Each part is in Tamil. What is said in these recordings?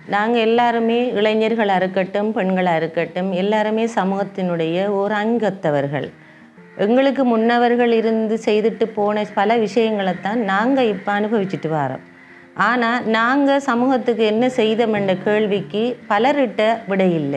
நாங்கள் எல்லாருமே இளைஞர்களாக இருக்கட்டும் பெண்களாக இருக்கட்டும் எல்லாருமே சமூகத்தினுடைய ஒரு அங்கத்தவர்கள் எங்களுக்கு முன்னவர்கள் இருந்து செய்துட்டு போன பல விஷயங்களைத்தான் நாங்கள் இப்போ அனுபவிச்சுட்டு வரோம் ஆனால் நாங்கள் சமூகத்துக்கு என்ன செய்தோம் என்ற கேள்விக்கு பலர்கிட்ட விடை இல்லை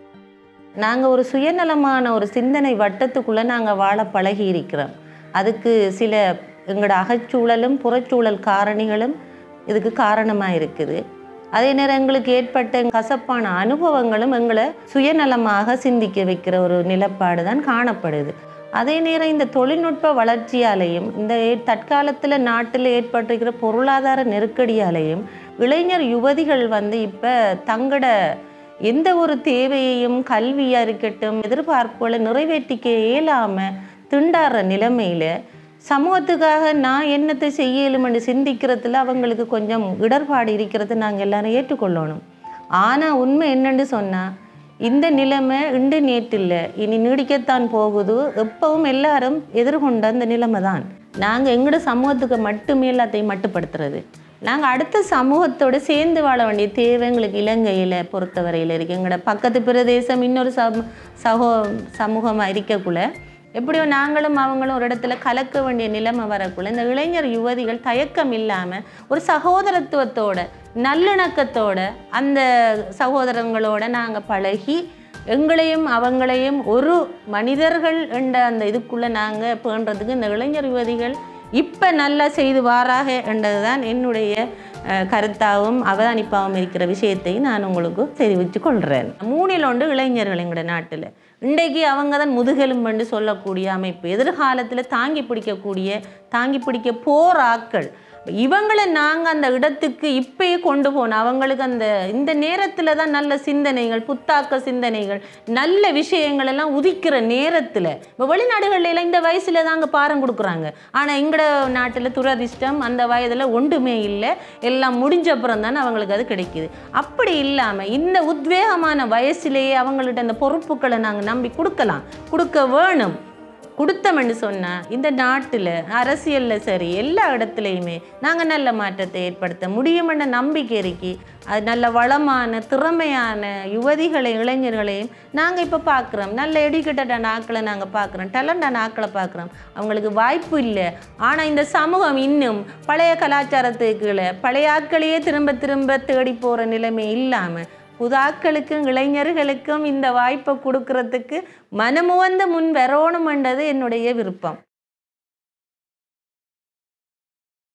நாங்கள் ஒரு சுயநலமான ஒரு சிந்தனை வட்டத்துக்குள்ளே நாங்கள் வாழ பழகி இருக்கிறோம் அதுக்கு சில எங்களோட அகச்சூழலும் புறச்சூழல் காரணிகளும் இதுக்கு காரணமாக இருக்குது அதே நேரம் எங்களுக்கு ஏற்பட்ட கசப்பான அனுபவங்களும் எங்களை சுயநலமாக சிந்திக்க வைக்கிற ஒரு நிலப்பாடு தான் காணப்படுது அதே நேரம் இந்த தொழில்நுட்ப வளர்ச்சியாலேயும் இந்த ஏ- தற்காலத்தில் நாட்டில் ஏற்பட்டிருக்கிற பொருளாதார நெருக்கடியாலேயும் இளைஞர் யுவதிகள் வந்து இப்போ தங்களோட எந்த ஒரு தேவையையும் கல்வியாக இருக்கட்டும் எதிர்பார்ப்புகளை நிறைவேற்றிக்க இயலாமல் திண்டாடுற நிலைமையில் சமூகத்துக்காக நான் என்னத்தை செய்யலுமென்று சிந்திக்கிறதுல அவங்களுக்கு கொஞ்சம் இடர்பாடு இருக்கிறது நாங்கள் எல்லாரும் ஏற்றுக்கொள்ளணும் ஆனால் உண்மை என்னன்னு சொன்னால் இந்த நிலைமை இன்று நேற்று இல்லை இனி நீடிக்கத்தான் போகுது எப்பவும் எல்லாரும் எதிர்கொண்ட அந்த நிலைமை தான் நாங்கள் எங்களோட சமூகத்துக்கு மட்டுமே எல்லாத்தையும் மட்டுப்படுத்துறது நாங்கள் அடுத்த சமூகத்தோடு சேர்ந்து வாழ வேண்டிய தேவை எங்களுக்கு இலங்கையில் பொறுத்தவரையில் இருக்குது எங்களோட பக்கத்து பிரதேசம் இன்னொரு சம சகோ சமூகமாக இருக்கக்குள்ள எப்படியோ நாங்களும் அவங்களும் ஒரு இடத்துல கலக்க வேண்டிய நிலைமை வரக்குள்ள இந்த இளைஞர் யுவதிகள் தயக்கம் இல்லாமல் ஒரு சகோதரத்துவத்தோட நல்லிணக்கத்தோட அந்த சகோதரங்களோட நாங்கள் பழகி எங்களையும் அவங்களையும் ஒரு மனிதர்கள் என்ற அந்த இதுக்குள்ளே நாங்கள் பேணுறதுக்கு இந்த இளைஞர் யுவதிகள் இப்போ நல்லா செய்து வாராக என்றதுதான் என்னுடைய அஹ், கருத்தாகவும் அவதானிப்பாகவும் இருக்கிற விஷயத்தை நான் உங்களுக்கு தெரிவித்து கொள்கிறேன் மூணில் ஒன்று இளைஞர்கள் எங்களோட நாட்டில் இன்றைக்கு அவங்க தான் முதுகெலும்புன்னு சொல்லக்கூடிய அமைப்பு எதிர்காலத்தில் தாங்கி பிடிக்கக்கூடிய தாங்கி பிடிக்க போகிற ஆட்கள் இவங்களை நாங்கள் அந்த இடத்துக்கு இப்பயே கொண்டு போனோம் அவங்களுக்கு அந்த இந்த நேரத்தில் தான் நல்ல சிந்தனைகள் புத்தாக்க சிந்தனைகள் நல்ல விஷயங்கள் எல்லாம் உதிக்கிற நேரத்தில் இப்போ வெளிநாடுகளில் எல்லாம் இந்த வயசில் தாங்க பாரம் கொடுக்குறாங்க ஆனால் எங்களோட நாட்டில் துரதிர்ஷ்டம் அந்த வயதில் ஒன்றுமே இல்லை எல்லாம் முடிஞ்ச அப்புறம் தானே அவங்களுக்கு அது கிடைக்குது அப்படி இல்லாமல் இந்த உத்வேகமான வயசுலேயே அவங்கள்ட்ட அந்த பொறுப்புகளை நாங்கள் நம்பி கொடுக்கலாம் கொடுக்க வேணும் கொடுத்தோம்னு சொன்னால் இந்த நாட்டில் அரசியலில் சரி எல்லா இடத்துலையுமே நாங்கள் நல்ல மாற்றத்தை ஏற்படுத்த முடியுமென்ற நம்பிக்கை இருக்கி அது நல்ல வளமான திறமையான யுவதிகளை இளைஞர்களையும் நாங்கள் இப்போ பார்க்குறோம் நல்ல எடுக்கட்டான ஆட்களை நாங்கள் பார்க்குறோம் டேலண்டான ஆட்களை பார்க்குறோம் அவங்களுக்கு வாய்ப்பு இல்லை ஆனால் இந்த சமூகம் இன்னும் பழைய கலாச்சாரத்துக்கு கீழே பழைய ஆட்களையே திரும்ப திரும்ப தேடி போகிற நிலைமை இல்லாமல் புதாக்களுக்கும் இளைஞர்களுக்கும் இந்த வாய்ப்பை கொடுக்கறதுக்கு மனமுவந்து முன் வரணுமென்றது என்னுடைய விருப்பம்